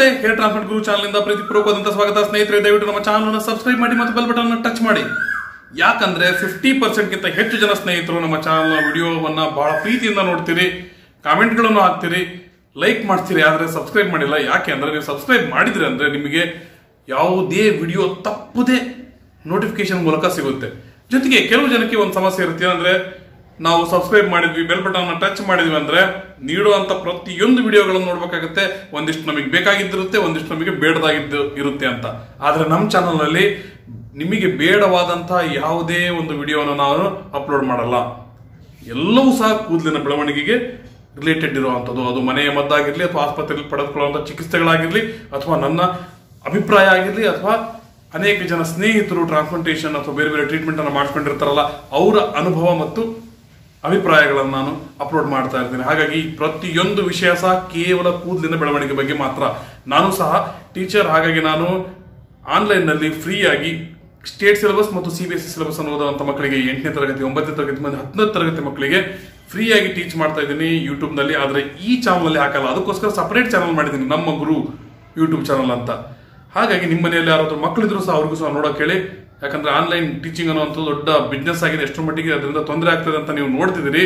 hair ಟ್ರಾನ್ಸ್ಮೆಂಟ್ ಗುರು channel ಇಂದ ಪ್ರೀತಿಪೂರ್ವಕವಾದಂತ ಸ್ವಾಗತ ಸ್ನೇಹಿತರೆ ದಯವಿಟ್ಟು ನಮ್ಮ ಚಾನಲ್ ಅನ್ನು ಸಬ್ಸ್ಕ್ರೈಬ್ ಮಾಡಿ ಮತ್ತು ಬೆಲ್ ಬಟನ್ ಟಚ್ ಮಾಡಿ ಯಾಕಂದ್ರೆ ಫಿಫ್ಟಿ ಪರ್ಸೆಂಟ್ ಗಿಂತ ಹೆಚ್ಚು ಜನ ಸ್ನೇಹಿತರು ನಮ್ಮ ಚಾನಲ್ ವಿಡಿಯೋವನ್ನ ಬಹಳ ಪ್ರೀತಿಯಿಂದ ನೋಡ್ತೀರಿ ಕಾಮೆಂಟ್ಗಳನ್ನು ಹಾಕ್ತೀರಿ ಲೈಕ್ ಮಾಡ್ತೀರಿ ಆದ್ರೆ ಸಬ್ಸ್ಕ್ರೈಬ್ ಮಾಡಿಲ್ಲ ಯಾಕೆ ಅಂದ್ರೆ ನೀವು ಸಬ್ಸ್ಕ್ರೈಬ್ ಮಾಡಿದ್ರಿ ಅಂದ್ರೆ ನಿಮಗೆ ಯಾವುದೇ ವಿಡಿಯೋ ತಪ್ಪದೆ ನೋಟಿಫಿಕೇಶನ್ ಮೂಲಕ ಸಿಗುತ್ತೆ ಜೊತೆಗೆ ಕೆಲವು ಜನಕ್ಕೆ ಒಂದು ಸಮಸ್ಯೆ ಇರುತ್ತೆ ಅಂದ್ರೆ ನಾವು ಸಬ್ಸ್ಕ್ರೈಬ್ ಮಾಡಿದ್ವಿ ಬೆಲ್ ಬಟನ್ ಟಚ್ ಮಾಡಿದ್ವಿ ಅಂದ್ರೆ ನೀಡುವಂತ ಪ್ರತಿಯೊಂದು ವಿಡಿಯೋಗಳನ್ನು ನೋಡ್ಬೇಕಾಗುತ್ತೆ ಒಂದಿಷ್ಟು ನಮಗೆ ಬೇಕಾಗಿದ್ದಿರುತ್ತೆ ಒಂದಿಷ್ಟು ನಮಗೆ ಬೇಡದಾಗಿದ್ದು ಇರುತ್ತೆ ಅಂತ ಆದ್ರೆ ನಮ್ಮ ಚಾನಲ್ ನಲ್ಲಿ ನಿಮಗೆ ಬೇಡವಾದಂತಹ ಯಾವುದೇ ಒಂದು ವಿಡಿಯೋವನ್ನು ನಾವು ಅಪ್ಲೋಡ್ ಮಾಡಲ್ಲ ಎಲ್ಲವೂ ಸಹ ಕೂದಲಿನ ಬೆಳವಣಿಗೆಗೆ ರಿಲೇಟೆಡ್ ಇರುವಂಥದ್ದು ಅದು ಮನೆಯ ಮದ್ದಾಗಿರ್ಲಿ ಅಥವಾ ಆಸ್ಪತ್ರೆಯಲ್ಲಿ ಪಡೆದುಕೊಳ್ಳುವಂಥ ಚಿಕಿತ್ಸೆಗಳಾಗಿರ್ಲಿ ಅಥವಾ ನನ್ನ ಅಭಿಪ್ರಾಯ ಆಗಿರ್ಲಿ ಅಥವಾ ಅನೇಕ ಜನ ಸ್ನೇಹಿತರು ಟ್ರಾನ್ಸ್ಪ್ಲಾಂಟೇಷನ್ ಅಥವಾ ಬೇರೆ ಬೇರೆ ಟ್ರೀಟ್ಮೆಂಟ್ ಅನ್ನು ಮಾಡ್ಕೊಂಡಿರ್ತಾರಲ್ಲ ಅವರ ಅನುಭವ ಮತ್ತು ಅಭಿಪ್ರಾಯಗಳನ್ನು ನಾನು ಅಪ್ಲೋಡ್ ಮಾಡ್ತಾ ಇರ್ತೀನಿ ಹಾಗಾಗಿ ಪ್ರತಿಯೊಂದು ವಿಷಯ ಸಹ ಕೇವಲ ಕೂದಲಿನ ಬೆಳವಣಿಗೆ ಬಗ್ಗೆ ಮಾತ್ರ ನಾನು ಸಹ ಟೀಚರ್ ಹಾಗಾಗಿ ನಾನು ಆನ್ಲೈನ್ನಲ್ಲಿ ಫ್ರೀಯಾಗಿ ಸ್ಟೇಟ್ ಸಿಲೆಬಸ್ ಮತ್ತು C B S C syllabus ಅನ್ನು ಓದುವಂಥ ಮಕ್ಕಳಿಗೆ ಎಂಟನೇ ತರಗತಿ ಒಂಬತ್ತನೇ ತರಗತಿ ಮತ್ತು ಹತ್ತನೇ ತರಗತಿ ಮಕ್ಕಳಿಗೆ ಫ್ರೀಯಾಗಿ ಟೀಚ್ ಮಾಡ್ತಾ ಇದ್ದೀನಿ ಯೂಟ್ಯೂಬ್ನಲ್ಲಿ ಆದರೆ ಈ ಚಾನಲಲ್ಲಿ ಹಾಕಲ್ಲ ಅದಕ್ಕೋಸ್ಕರ ಸಪರೇಟ್ ಚಾನಲ್ ಮಾಡಿದ್ದೀನಿ ನಮ್ಮ ಗುರು ಯೂಟ್ಯೂಬ್ ಚಾನಲ್ ಅಂತ ಹಾಗಾಗಿ ನಿಮ್ಮ ಮನೆಯಲ್ಲಿ ಯಾರಾದ್ರೂ ಮಕ್ಕಳಿದ್ರು ಸಹ ಅವ್ರಿಗೂ ಸಹ ನೋಡೋಕೆ ಹೇಳಿ ಯಾಕಂದ್ರೆ ಆನ್ಲೈನ್ ಟೀಚಿಂಗ್ ಅನ್ನುವಂಥದ್ದು ದೊಡ್ಡ ಬಿಸ್ನೆಸ್ ಆಗಿದೆ ಎಷ್ಟರ ಮಟ್ಟಿಗೆ ಅದರಿಂದ ತೊಂದರೆ ಆಗ್ತದೆ ಅಂತ ನೀವು ನೋಡ್ತಿದ್ದೀರಿ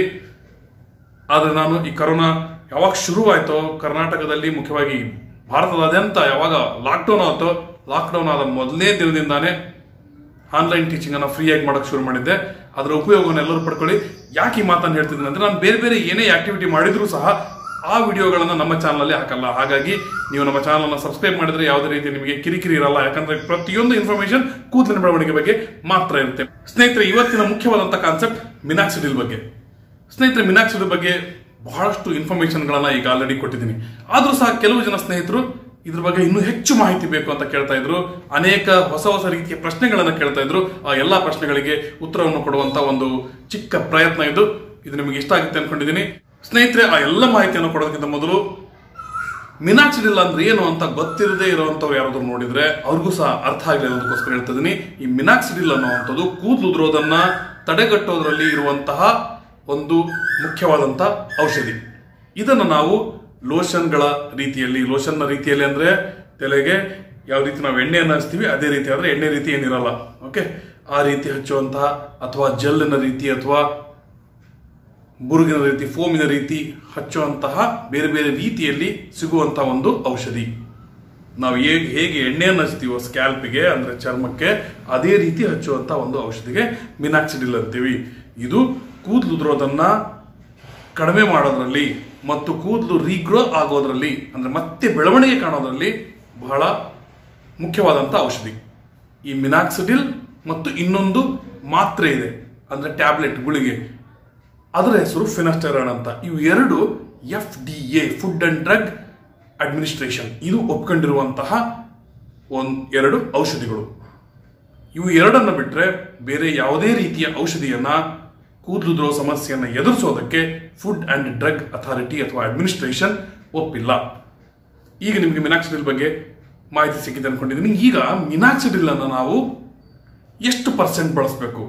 ಆದರೆ ನಾನು ಈ ಕರೋನಾ ಯಾವಾಗ ಶುರುವಾಯಿತೋ ಕರ್ನಾಟಕದಲ್ಲಿ ಮುಖ್ಯವಾಗಿ ಭಾರತದಾದ್ಯಂತ ಯಾವಾಗ ಲಾಕ್ಡೌನ್ ಆಯ್ತೋ ಲಾಕ್ಡೌನ್ ಆದ ಮೊದಲನೇ ದಿನದಿಂದಾನೇ ಆನ್ಲೈನ್ ಟೀಚಿಂಗ್ ಅನ್ನ ಫ್ರೀಯಾಗಿ ಮಾಡಕ್ ಶುರು ಮಾಡಿದ್ದೆ ಅದರ ಉಪಯೋಗವನ್ನು ಎಲ್ಲರೂ ಪಡ್ಕೊಳ್ಳಿ ಯಾಕೆ ಈ ಮಾತನ್ನು ಹೇಳ್ತಿದ್ದೀನಿ ಅಂದ್ರೆ ನಾನು ಬೇರೆ ಬೇರೆ ಏನೇ ಆಕ್ಟಿವಿಟಿ ಮಾಡಿದ್ರು ಸಹ ಆ ವಿಡಿಯೋಗಳನ್ನ ನಮ್ಮ ಚಾನಲಲ್ಲಿ ಹಾಕಲ್ಲ ಹಾಗಾಗಿ ನೀವು ನಮ್ಮ ಚಾನಲ್ ಅನ್ನ ಸಬ್ಸ್ಕ್ರೈಬ್ ಮಾಡಿದ್ರೆ ಯಾವುದೇ ರೀತಿ ನಿಮಗೆ ಕಿರಿಕಿರಿ ಇರಲ್ಲ ಯಾಕಂದ್ರೆ ಪ್ರತಿಯೊಂದು ಇನ್ಫಾರ್ಮೇಶನ್ ಕೂದಲಿನ ಬೆಳವಣಿಗೆ ಬಗ್ಗೆ ಮಾತ್ರ ಇರುತ್ತೆ ಸ್ನೇಹಿತರೆ ಇವತ್ತಿನ ಮುಖ್ಯವಾದಂತ ಕಾನ್ಸೆಪ್ಟ್ ಮಿನಾಕ್ಸಿಡಿಲ್ ಬಗ್ಗೆ ಸ್ನೇಹಿತರೆ ಮಿನಾಕ್ಸಿಡಿಲ್ ಬಗ್ಗೆ ಬಹಳಷ್ಟು ಇನ್ಫಾರ್ಮೇಶನ್ಗಳನ್ನ ಈಗ ಆಲ್ರೆಡಿ ಕೊಟ್ಟಿದ್ದೀನಿ ಆದ್ರೂ ಸಹ ಕೆಲವು ಜನ ಸ್ನೇಹಿತರು ಇದ್ರ ಬಗ್ಗೆ ಇನ್ನೂ ಹೆಚ್ಚು ಮಾಹಿತಿ ಬೇಕು ಅಂತ ಕೇಳ್ತಾ ಇದ್ರು ಅನೇಕ ಹೊಸ ಹೊಸ ರೀತಿಯ ಪ್ರಶ್ನೆಗಳನ್ನ ಕೇಳ್ತಾ ಇದ್ರು ಆ ಎಲ್ಲಾ ಪ್ರಶ್ನೆಗಳಿಗೆ ಉತ್ತರವನ್ನು ಕೊಡುವಂತ ಒಂದು ಚಿಕ್ಕ ಪ್ರಯತ್ನ ಇದು ಇದು ನಿಮಗೆ ಇಷ್ಟ ಆಗುತ್ತೆ ಅನ್ಕೊಂಡಿದ್ದೀನಿ ಸ್ನೇಹಿತರೆ ಆ ಎಲ್ಲ ಮಾಹಿತಿಯನ್ನು ಕೊಡೋದಕ್ಕಿಂತ ಮೊದಲು ಮಿನಾಕ್ಸಿಡಿಲ್ ಅಂದ್ರೆ ಏನು ಅಂತ ಗೊತ್ತಿರದೇ ಇರುವಂತವ್ರು ಯಾರಾದ್ರೂ ನೋಡಿದ್ರೆ ಅವ್ರಿಗೂ ಸಹ ಅರ್ಥ ಆಗಲಿ ಅನ್ನೋದಕ್ಕೋಸ್ಕರ ಹೇಳ್ತಾ ಇದೀನಿ ಈ ಮಿನಾಕ್ಸಿಡಿಲ್ ಅನ್ನುವಂಥದ್ದು ಕೂದಲು ಉದುರೋದನ್ನ ತಡೆಗಟ್ಟೋದ್ರಲ್ಲಿ ಇರುವಂತಹ ಒಂದು ಮುಖ್ಯವಾದಂತಹ ಔಷಧಿ ಇದನ್ನು ನಾವು ಲೋಷನ್ಗಳ ರೀತಿಯಲ್ಲಿ ಲೋಷನ್ನ ರೀತಿಯಲ್ಲಿ ಅಂದ್ರೆ ತಲೆಗೆ ಯಾವ ರೀತಿ ನಾವು ಎಣ್ಣೆಯನ್ನು ಹಚ್ತೀವಿ ಅದೇ ರೀತಿ ಆದ್ರೆ ಎಣ್ಣೆ ರೀತಿ ಏನಿರಲ್ಲ ಓಕೆ ಆ ರೀತಿ ಹಚ್ಚುವಂತಹ ಅಥವಾ ಜೆಲ್ನ ರೀತಿ ಅಥವಾ ಬುರುಗಿನ ರೀತಿ ಫೋಮಿನ ರೀತಿ ಹಚ್ಚುವಂತಹ ಬೇರೆ ಬೇರೆ ರೀತಿಯಲ್ಲಿ ಸಿಗುವಂತಹ ಒಂದು ಔಷಧಿ ನಾವು ಹೇಗೆ ಹೇಗೆ ಎಣ್ಣೆಯನ್ನು ಹಚ್ತೀವೋ ಸ್ಕ್ಯಾಲ್ಪಿಗೆ ಅಂದ್ರೆ ಚರ್ಮಕ್ಕೆ ಅದೇ ರೀತಿ ಹಚ್ಚುವಂತಹ ಒಂದು ಔಷಧಿಗೆ ಮಿನಾಕ್ಸಿಡಿಲ್ ಅಂತೀವಿ ಇದು ಕೂದಲು ಉದುರೋದನ್ನ ಕಡಿಮೆ ಮಾಡೋದ್ರಲ್ಲಿ ಮತ್ತು ಕೂದಲು ರೀಗ್ರೋ ಆಗೋದ್ರಲ್ಲಿ ಅಂದ್ರೆ ಮತ್ತೆ ಬೆಳವಣಿಗೆ ಕಾಣೋದ್ರಲ್ಲಿ ಬಹಳ ಮುಖ್ಯವಾದಂಥ ಔಷಧಿ ಈ ಮಿನಾಕ್ಸಿಡಿಲ್ ಮತ್ತು ಇನ್ನೊಂದು ಮಾತ್ರೆ ಇದೆ ಅಂದ್ರೆ ಟ್ಯಾಬ್ಲೆಟ್ ಗುಳಿಗೆ ಅದರ ಹೆಸರು ಫಿನಸ್ಟೆರಾನ್ ಅಂತ ಇವು ಎರಡು F D A food and drug administration ಇದು ಒಪ್ಕೊಂಡಿರುವಂತಹ ಒಂದ್ ಎರಡು ಔಷಧಿಗಳು ಇವು ಎರಡನ್ನ ಬಿಟ್ರೆ ಬೇರೆ ಯಾವುದೇ ರೀತಿಯ ಔಷಧಿಯನ್ನ ಕೂದಲುದ್ರೋ ಸಮಸ್ಯೆಯನ್ನ ಎದುರಿಸೋದಕ್ಕೆ ಫುಡ್ ಅಂಡ್ ಡ್ರಗ್ ಅಥಾರಿಟಿ ಅಥವಾ ಅಡ್ಮಿನಿಸ್ಟ್ರೇಷನ್ ಒಪ್ಪಿಲ್ಲ ಈಗ ನಿಮಗೆ ಮಿನಾಕ್ಸಿಡಿಲ್ ಬಗ್ಗೆ ಮಾಹಿತಿ ಸಿಕ್ಕಿದೆ ಅನ್ಕೊಂಡಿದ್ದೀನಿ ಈಗ ಮಿನಾಕ್ಸಿಡಿಲ್ ಅನ್ನು ನಾವು ಎಷ್ಟು ಪರ್ಸೆಂಟ್ ಬಳಸಬೇಕು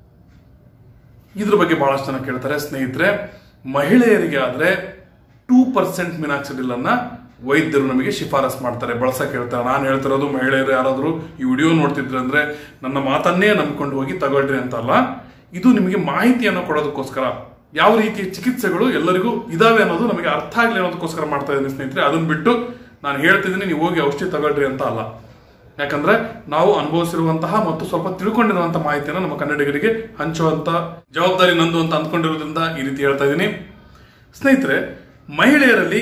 ಇದ್ರ ಬಗ್ಗೆ ಬಹಳಷ್ಟು ಜನ ಕೇಳ್ತಾರೆ ಸ್ನೇಹಿತರೆ ಮಹಿಳೆಯರಿಗೆ ಆದ್ರೆ ಟೂ ಪರ್ಸೆಂಟ್ ಮಿನಾಕ್ಸಿಡಿಲ್ ಅನ್ನ ವೈದ್ಯರು ನಮಗೆ ಶಿಫಾರಸ್ ಮಾಡ್ತಾರೆ ಬಳಸಕ್ ಹೇಳ್ತಾರೆ ನಾನು ಹೇಳ್ತಿರೋದು ಮಹಿಳೆಯರು ಯಾರಾದರೂ ಈ ವಿಡಿಯೋ ನೋಡ್ತಿದ್ರೆ ಅಂದ್ರೆ ನನ್ನ ಮಾತನ್ನೇ ನಂಬ್ಕೊಂಡು ಹೋಗಿ ತಗೊಳ್ರಿ ಅಂತಲ್ಲ ಇದು ನಿಮಗೆ ಮಾಹಿತಿಯನ್ನು ಕೊಡೋದಕ್ಕೋಸ್ಕರ ಯಾವ ರೀತಿಯ ಚಿಕಿತ್ಸೆಗಳು ಎಲ್ಲರಿಗೂ ಇದಾವೆ ಅನ್ನೋದು ನಮಗೆ ಅರ್ಥ ಆಗಲಿ ಅನ್ನೋದಕ್ಕೋಸ್ಕರ ಮಾಡ್ತಾ ಇದ್ದೀನಿ ಸ್ನೇಹಿತರೆ ಅದನ್ನ ಬಿಟ್ಟು ನಾನು ಹೇಳ್ತಿದ್ದೀನಿ ನೀವು ಹೋಗಿ ಔಷಧಿ ತಗೊಳ್ರಿ ಅಂತ ಅಲ್ಲ ಯಾಕಂದ್ರೆ ನಾವು ಅನುಭವಿಸಿರುವಂತಹ ಮತ್ತು ಸ್ವಲ್ಪ ತಿಳ್ಕೊಂಡಿರುವಂತಹ ಮಾಹಿತಿಯನ್ನು ನಮ್ಮ ಕನ್ನಡಿಗರಿಗೆ ಹಂಚುವಂತ ಜವಾಬ್ದಾರಿ ನಂದು ಅಂತ ಅಂದ್ಕೊಂಡಿರೋದ್ರಿಂದ ಈ ರೀತಿ ಹೇಳ್ತಾ ಇದ್ದೀನಿ ಸ್ನೇಹಿತರೆ ಮಹಿಳೆಯರಲ್ಲಿ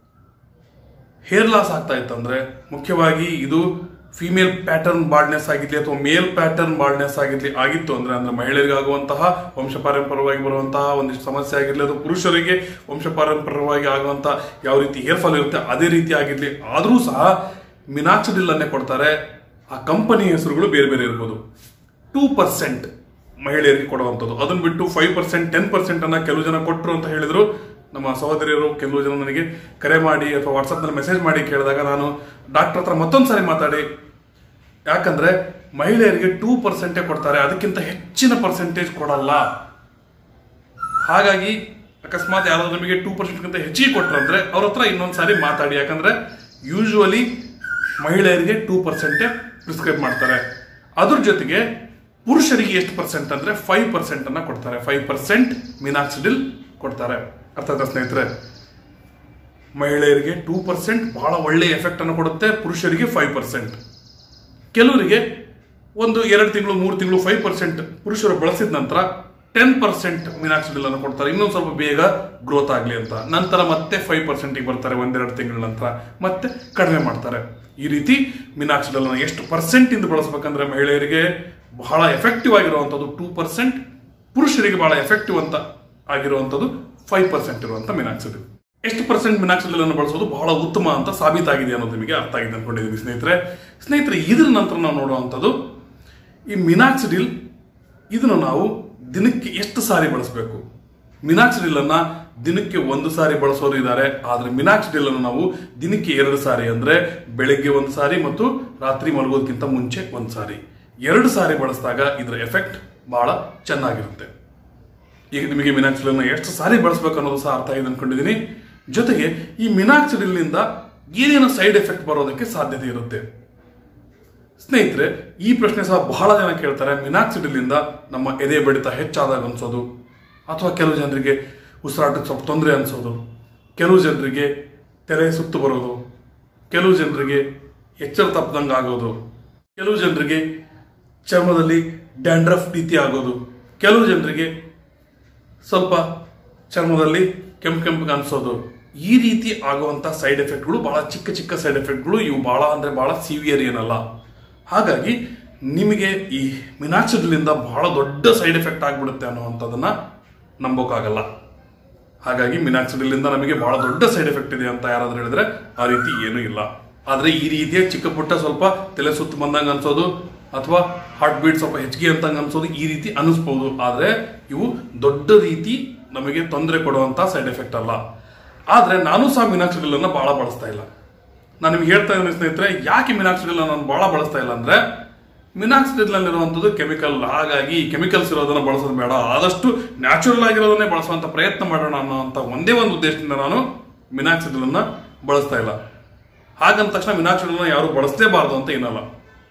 ಹೇರ್ ಲಾಸ್ ಆಗ್ತಾ ಇತ್ತಂದ್ರೆ ಮುಖ್ಯವಾಗಿ ಇದು ಫಿಮೇಲ್ ಪ್ಯಾಟರ್ನ್ ಬಾಲ್ಡ್ನೆಸ್ ಆಗಿರ್ಲಿ ಅಥವಾ ಮೇಲ್ ಪ್ಯಾಟರ್ನ್ ಬಾಲ್ಡ್ನೆಸ್ ಆಗಿರ್ಲಿ ಆಗಿತ್ತು ಅಂದ್ರೆ ಅಂದ್ರೆ ಮಹಿಳೆಯರಿಗೆ ಆಗುವಂತಹ ವಂಶ ಪಾರಂಪರ್ಯವಾಗಿ ಬರುವಂತಹ ಒಂದಿಷ್ಟು ಸಮಸ್ಯೆ ಆಗಿರ್ಲಿ ಅಥವಾ ಪುರುಷರಿಗೆ ವಂಶ ಪಾರಂಪರ್ಯವಾಗಿ ಆಗುವಂತಹ ಯಾವ ರೀತಿ ಹೇರ್ ಫಾಲ್ ಇರುತ್ತೆ ಅದೇ ರೀತಿ ಆಗಿರ್ಲಿ ಆದರೂ ಸಹ ಮಿನಾಕ್ಸಿಡಿಲ್ ಅನ್ನೇ ಕೊಡ್ತಾರೆ ಆ ಕಂಪನಿ ಹೆಸರುಗಳು ಬೇರೆ ಬೇರೆ ಇರ್ಬೋದು ಟೂ ಪರ್ಸೆಂಟ್ ಮಹಿಳೆಯರಿಗೆ ಕೊಡುವಂಥದ್ದು ಅದನ್ನ ಬಿಟ್ಟು ಫೈವ್ ಪರ್ಸೆಂಟ್ ಟೆನ್ ಪರ್ಸೆಂಟ್ ಅನ್ನ ಕೆಲವು ಜನ ಕೊಟ್ಟರು ಅಂತ ಹೇಳಿದ್ರು ನಮ್ಮ ಸಹೋದರಿಯರು ಕೆಲವು ಜನ ನನಗೆ ಕರೆ ಮಾಡಿ ಅಥವಾ ವಾಟ್ಸಪ್ನಲ್ಲಿ ಮೆಸೇಜ್ ಮಾಡಿ ಕೇಳಿದಾಗ ನಾನು ಡಾಕ್ಟರ್ ಹತ್ರ ಮತ್ತೊಂದು ಸಾರಿ ಮಾತಾಡಿ ಯಾಕಂದ್ರೆ ಮಹಿಳೆಯರಿಗೆ ಟೂ ಪರ್ಸೆಂಟೇ ಕೊಡ್ತಾರೆ ಅದಕ್ಕಿಂತ ಹೆಚ್ಚಿನ ಪರ್ಸೆಂಟೇಜ್ ಕೊಡಲ್ಲ ಹಾಗಾಗಿ ಅಕಸ್ಮಾತ್ ಯಾರಾದ್ರೂ ನಿಮಗೆ ಟೂ ಪರ್ಸೆಂಟ್ಗಿಂತ ಹೆಚ್ಚಿಗೆ ಕೊಟ್ರಂದ್ರೆ ಅವ್ರ ಹತ್ರ ಇನ್ನೊಂದು ಸಾರಿ ಮಾತಾಡಿ ಯಾಕಂದ್ರೆ ಯೂಶುವಲಿ ಮಹಿಳೆಯರಿಗೆ ಟೂ ಪರ್ಸೆಂಟೇ ಪ್ರಿಸ್ಕ್ರೈಬ್ ಮಾಡ್ತಾರೆ ಅದ್ರ ಜೊತೆಗೆ ಪುರುಷರಿಗೆ ಎಷ್ಟು ಪರ್ಸೆಂಟ್ ಅಂದ್ರೆ ಫೈವ್ ಪರ್ಸೆಂಟ್ ಅನ್ನ ಕೊಡ್ತಾರೆ ಫೈವ್ ಪರ್ಸೆಂಟ್ ಮಿನಾಕ್ಸಿಡಿಲ್ ಕೊಡ್ತಾರೆ ಅರ್ಥ ಆಯ್ತಾ ಸ್ನೇಹಿತರೆ ಮಹಿಳೆಯರಿಗೆ ಟೂ ಪರ್ಸೆಂಟ್ ಬಹಳ ಒಳ್ಳೆ ಎಫೆಕ್ಟ್ ಅನ್ನು ಕೊಡುತ್ತೆ ಪುರುಷರಿಗೆ ಫೈವ್ ಪರ್ಸೆಂಟ್ ಕೆಲವರಿಗೆ ಒಂದು ಎರಡು ತಿಂಗಳು ಮೂರು ತಿಂಗಳು ಫೈವ್ ಪರ್ಸೆಂಟ್ ಪುರುಷರು ಬಳಸಿದ ನಂತರ ಟೆನ್ ಪರ್ಸೆಂಟ್ ಮಿನಾಕ್ಸಿಡಿಲ್ ಅನ್ನು ಕೊಡ್ತಾರೆ ಇನ್ನೊಂದು ಸ್ವಲ್ಪ ಬೇಗ ಗ್ರೋತ್ ಆಗಲಿ ಅಂತ ನಂತರ ಮತ್ತೆ ಫೈವ್ ಪರ್ಸೆಂಟಿಗೆ ಬರ್ತಾರೆ ಒಂದೆರಡು ತಿಂಗಳ ನಂತರ ಮತ್ತೆ ಕಡಿಮೆ ಮಾಡ್ತಾರೆ ಈ ರೀತಿ ಮಿನಾಕ್ಸಿಡಿಲ್ ಅನ್ನು ಎಷ್ಟು ಪರ್ಸೆಂಟ್ ಇಂದ ಬಳಸಬೇಕಂದ್ರೆ ಮಹಿಳೆಯರಿಗೆ ಬಹಳ ಎಫೆಕ್ಟಿವ್ ಆಗಿರುವಂಥದ್ದು ಟೂ ಪರ್ಸೆಂಟ್ ಪುರುಷರಿಗೆ ಬಹಳ ಎಫೆಕ್ಟಿವ್ ಅಂತ ಆಗಿರುವಂಥದ್ದು ಫೈವ್ ಪರ್ಸೆಂಟ್ ಇರುವಂಥ ಮಿನಾಕ್ಸಿಡಿಲ್ ಎಷ್ಟು ಪರ್ಸೆಂಟ್ ಮಿನಾಕ್ಸಿಡಿಲ್ ಅನ್ನು ಬಳಸೋದು ಬಹಳ ಉತ್ತಮ ಅಂತ ಸಾಬೀತಾಗಿದೆ ಅನ್ನೋದು ನಿಮಗೆ ಅರ್ಥ ಆಗಿದೆ ಅನ್ಕೊಂಡಿದ್ದೀವಿ ಸ್ನೇಹಿತರೆ ಸ್ನೇಹಿತರೆ ಇದ್ರ ನಂತರ ನಾವು ನೋಡುವಂಥದ್ದು ಈ ಮಿನಾಕ್ಸಿಡಿಲ್ ಇದನ್ನು ನಾವು ದಿನಕ್ಕೆ ಎಷ್ಟು ಸಾರಿ ಬಳಸಬೇಕು ಮಿನಾಕ್ಸಿಡಿಲ್ ಅನ್ನ ದಿನಕ್ಕೆ ಒಂದು ಸಾರಿ ಬಳಸೋರು ಇದ್ದಾರೆ ಆದ್ರೆ ಮಿನಾಕ್ಸಿಡಿಲ್ ಅನ್ನು ನಾವು ದಿನಕ್ಕೆ ಎರಡು ಸಾರಿ ಅಂದ್ರೆ ಬೆಳಗ್ಗೆ ಒಂದು ಸಾರಿ ಮತ್ತು ರಾತ್ರಿ ಮಲಗೋದಕ್ಕಿಂತ ಮುಂಚೆ ಒಂದು ಸಾರಿ ಎರಡು ಸಾರಿ ಬಳಸಿದಾಗ ಇದರ ಎಫೆಕ್ಟ್ ಬಹಳ ಚೆನ್ನಾಗಿರುತ್ತೆ ಈಗ ನಿಮಗೆ ಮಿನಾಕ್ಸಿಡಿಲ್ ಅನ್ನ ಎಷ್ಟು ಸಾರಿ ಬಳಸಬೇಕು ಅನ್ನೋದು ಸಹ ಅರ್ಥ ಆಗಿದೆ ಅನ್ಕೊಂಡಿದ್ದೀನಿ ಜೊತೆಗೆ ಈ ಮಿನಾಕ್ಸಿಡಿಲ್ ನಿಂದ ಏನೇನು ಸೈಡ್ ಎಫೆಕ್ಟ್ ಬರೋದಕ್ಕೆ ಸಾಧ್ಯತೆ ಇರುತ್ತೆ ಸ್ನೇಹಿತರೆ ಈ ಪ್ರಶ್ನೆ ಸಹ ಬಹಳ ಜನ ಕೇಳ್ತಾರೆ ಮಿನಾಕ್ಸಿಡಿಲ್ ಇಂದ ನಮ್ಮ ಎದೆ ಬಡಿತ ಹೆಚ್ಚಾದಾಗ ಅನ್ಸೋದು ಅಥವಾ ಕೆಲವು ಜನರಿಗೆ ಉಸಿರಾಟಕ್ಕೆ ಸ್ವಲ್ಪ ತೊಂದರೆ ಅನ್ಸೋದು ಕೆಲವು ಜನರಿಗೆ ತೆರೆ ಸುತ್ತು ಬರೋದು ಕೆಲವು ಜನರಿಗೆ ಎಚ್ಚರ ತಪ್ಪದಂಗೆ ಆಗೋದು ಕೆಲವು ಜನರಿಗೆ ಚರ್ಮದಲ್ಲಿ ಡ್ಯಾಂಡ್ರಫ್ ರೀತಿ ಆಗೋದು ಕೆಲವು ಜನರಿಗೆ ಸ್ವಲ್ಪ ಚರ್ಮದಲ್ಲಿ ಕೆಂಪು ಕೆಂಪು ಅನ್ಸೋದು ಈ ರೀತಿ ಆಗುವಂತ ಸೈಡ್ ಎಫೆಕ್ಟ್ಗಳು ಬಹಳ ಚಿಕ್ಕ ಚಿಕ್ಕ ಸೈಡ್ ಎಫೆಕ್ಟ್ಗಳು ಇವು ಬಹಳ ಅಂದ್ರೆ ಬಹಳ ಸಿವಿಯರ್ ಏನಲ್ಲ ಹಾಗಾಗಿ ನಿಮಗೆ ಈ ಮಿನಾಕ್ಸಿಡಿಲಿಂದ ಬಹಳ ದೊಡ್ಡ ಸೈಡ್ ಎಫೆಕ್ಟ್ ಆಗ್ಬಿಡುತ್ತೆ ಅನ್ನುವಂಥದ್ದನ್ನ ನಂಬೋಕ್ಕಾಗಲ್ಲ ಹಾಗಾಗಿ ಮಿನಾಕ್ಸಿಡಿಲಿಂದ ನಮಗೆ ಬಹಳ ದೊಡ್ಡ ಸೈಡ್ ಎಫೆಕ್ಟ್ ಇದೆ ಅಂತ ಯಾರಾದ್ರೂ ಹೇಳಿದ್ರೆ ಆ ರೀತಿ ಏನೂ ಇಲ್ಲ ಆದ್ರೆ ಈ ರೀತಿಯ ಚಿಕ್ಕ ಪುಟ್ಟ ಸ್ವಲ್ಪ ತಲೆ ಸುತ್ತು ಬಂದಂಗ ಅನ್ಸೋದು ಅಥವಾ ಹಾರ್ಟ್ ಬೀಟ್ ಸ್ವಲ್ಪ ಹೆಚ್ಚಿಗೆ ಅಂತ ಅನ್ಸೋದು ಈ ರೀತಿ ಅನಿಸ್ಬೋದು ಆದ್ರೆ ಇವು ದೊಡ್ಡ ರೀತಿ ನಮಗೆ ತೊಂದರೆ ಕೊಡುವಂತ ಸೈಡ್ ಎಫೆಕ್ಟ್ ಅಲ್ಲ ಆದ್ರೆ ನಾನು ಸಹ ಮಿನಾಕ್ಸಿಡಿಲ್ ಅನ್ನ ಬಹಳ ಬಳಸ್ತಾ ಇಲ್ಲ ನಾನು ನಿಮ್ಗೆ ಹೇಳ್ತಾ ಇದ್ದೀನಿ ಸ್ನೇಹಿತರೆ ಯಾಕೆ ಮಿನಾಕ್ಸಿಡಿಲ್ ನಾನು ಬಹಳ ಬಳಸ್ತಾ ಇಲ್ಲ ಅಂದ್ರೆ ಮಿನಾಕ್ಸಿಡಿಲ್ ನಲ್ಲಿರುವಂಥದ್ದು ಕೆಮಿಕಲ್ ಹಾಗಾಗಿ ಕೆಮಿಕಲ್ಸ್ ಇರೋದನ್ನ ಬಳಸೋದು ಬೇಡ ಆದಷ್ಟು ನ್ಯಾಚುರಲ್ ಆಗಿರೋದನ್ನೇ ಬಳಸುವಂತ ಪ್ರಯತ್ನ ಮಾಡೋಣ ಅನ್ನೋಂಥ ಒಂದೇ ಒಂದು ಉದ್ದೇಶದಿಂದ ನಾನು ಮಿನಾಕ್ಸಿಡಿಲ್ ಅನ್ನ ಬಳಸ್ತಾ ಇಲ್ಲ ಹಾಗಂದ ತಕ್ಷಣ ಮಿನಾಕ್ಸಿಡಿಲ್ ಅನ್ನ ಯಾರು ಬಳಸಲೇಬಾರದು ಅಂತ ಏನಲ್ಲ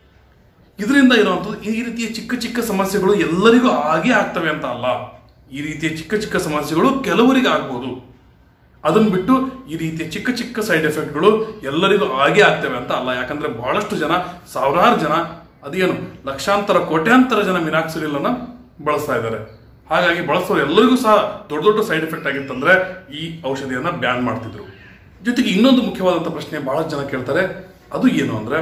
ಇದರಿಂದ ಇರುವಂಥದ್ದು ಈ ರೀತಿಯ ಚಿಕ್ಕ ಚಿಕ್ಕ ಸಮಸ್ಯೆಗಳು ಎಲ್ಲರಿಗೂ ಆಗೇ ಆಗ್ತವೆ ಅಂತ ಅಲ್ಲ ಈ ರೀತಿಯ ಚಿಕ್ಕ ಚಿಕ್ಕ ಸಮಸ್ಯೆಗಳು ಕೆಲವರಿಗೆ ಆಗ್ಬೋದು ಅದನ್ನ ಬಿಟ್ಟು ಈ ರೀತಿಯ ಚಿಕ್ಕ ಚಿಕ್ಕ ಸೈಡ್ ಎಫೆಕ್ಟ್ಗಳು ಎಲ್ಲರಿಗೂ ಆಗೇ ಆಗ್ತವೆ ಅಂತ ಅಲ್ಲ ಯಾಕಂದ್ರೆ ಬಹಳಷ್ಟು ಜನ ಸಾವಿರಾರು ಜನ ಅದೇನು ಲಕ್ಷಾಂತರ ಕೋಟ್ಯಾಂತರ ಜನ ಮಿನಾಕ್ಸಿಡಿಲ್ ಅನ್ನ ಬಳಸ್ತಾ ಇದ್ದಾರೆ ಹಾಗಾಗಿ ಬಳಸೋರು ಎಲ್ಲರಿಗೂ ಸಹ ದೊಡ್ಡ ದೊಡ್ಡ ಸೈಡ್ ಎಫೆಕ್ಟ್ ಆಗಿತ್ತಂದ್ರೆ ಈ ಔಷಧಿಯನ್ನ ಬ್ಯಾನ್ ಮಾಡ್ತಿದ್ರು ಜೊತೆಗೆ ಇನ್ನೊಂದು ಮುಖ್ಯವಾದಂಥ ಪ್ರಶ್ನೆ ಬಹಳಷ್ಟು ಜನ ಕೇಳ್ತಾರೆ ಅದು ಏನು ಅಂದ್ರೆ